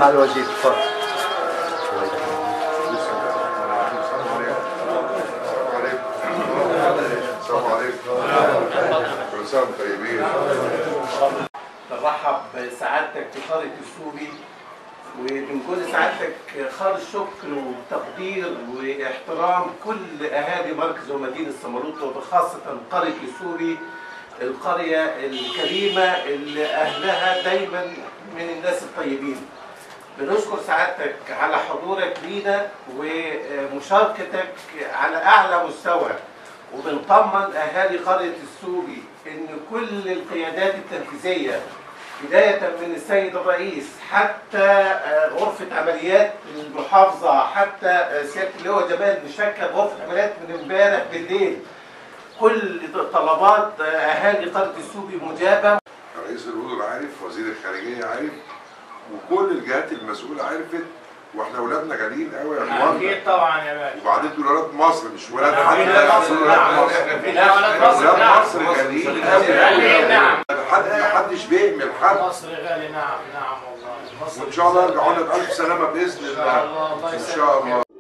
معالي الوزير اتفضل السلام عليكم كل سنه وانتم طيبين نرحب بسعادتك في قرية السوري وبنقول سعادتك خالص شكر وتقدير واحترام كل اهالي مركز ومدينه سمروت وبخاصه قريه السوري القريه الكريمه اللي اهلها دايما من الناس الطيبين. بنشكر سعادتك على حضورك لينا ومشاركتك على اعلى مستوى وبنطمن اهالي قريه السوري ان كل القيادات التنفيذيه بدايه من السيد الرئيس حتى آه، غرفه عمليات المحافظه حتى آه، سياده اللواء جمال مشكل غرفه عمليات من امبارح بالليل كل طلبات آه، اهالي قريه السوري مجابه رئيس الوزراء عارف وزير الخارجيه عارف وكل الجهات المسؤوله عرفت واحنا اولادنا غاليين قوي يا اخوانا اكيد طبعا يا باشا وبعدين دول ولاد مصر مش ولاد حد أكيد. لا يقصدوا ولاد مصر لا ولاد مصر ولاد نعم مصر غاليين قوي غاليين نعم حد ما حدش بيهمل حد مصر غالي نعم نعم والله مصر وان شاء الله يرجعوا لنا بألف سلامه باذن ان شاء الله الله الله ان يسلمك شاء الله